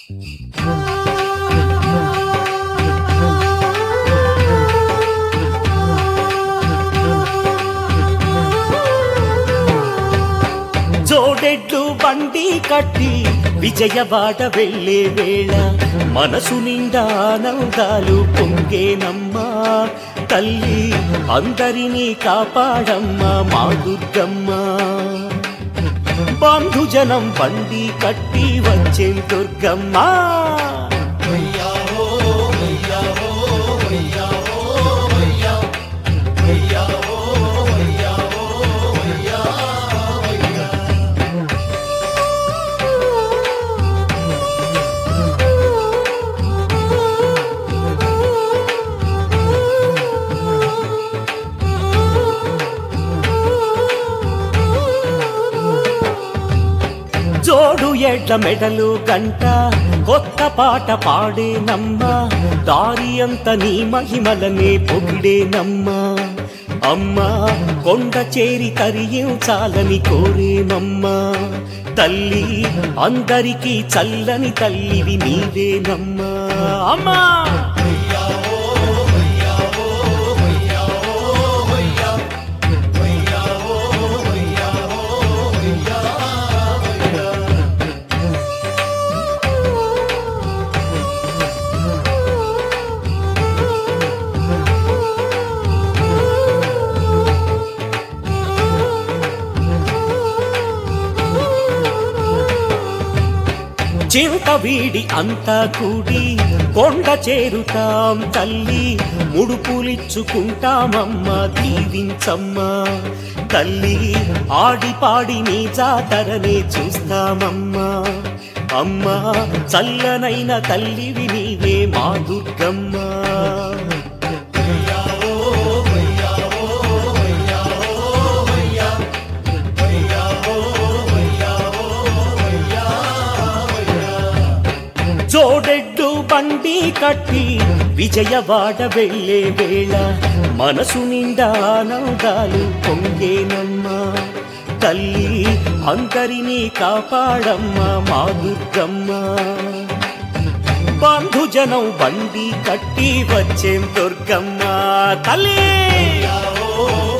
జోడెడ్లు బండి కట్టి విజయవాడ వెళ్ళే వేళ మనసు నిండా ఆనందాలు పొంగేనమ్మా తల్లి అందరినీ కాపాడమ్మా మా దుర్గమ్మ బంధుజనం బండి కట్టి వచ్చే దుర్గమ్మ జోడు ఎడ్ల మెడలు గంట కొత్త పాట పాడేనమ్మా దారి అంత నీ మహిమలనే పొగిడేనమ్మా అమ్మా కొండ చేరి తరియించాలని కోరేనమ్మా తల్లి అందరికీ చల్లని తల్లివి నీవేనమ్మా అమ్మా చింత వీడి అంతా కూడి కొండ చేరుతాం తల్లి ముడుపులిచ్చుకుంటామమ్మా దీవించమ్మా తల్లి ఆడి పాడి నీ జాతరనే చూస్తామమ్మా అమ్మా చల్లనైన తల్లివి నీవే మా దుర్గమ్మ జోడెడ్డు బండి కట్టి విజయవాడ వెళ్ళే వేళ మనసు నిండా ఆనందాలు పొంగేనమ్మా తల్లి అందరినీ కాపాడమ్మా మా దుర్గమ్మ బంధుజనం బండి కట్టి వచ్చేం దుర్గమ్మ తల్లి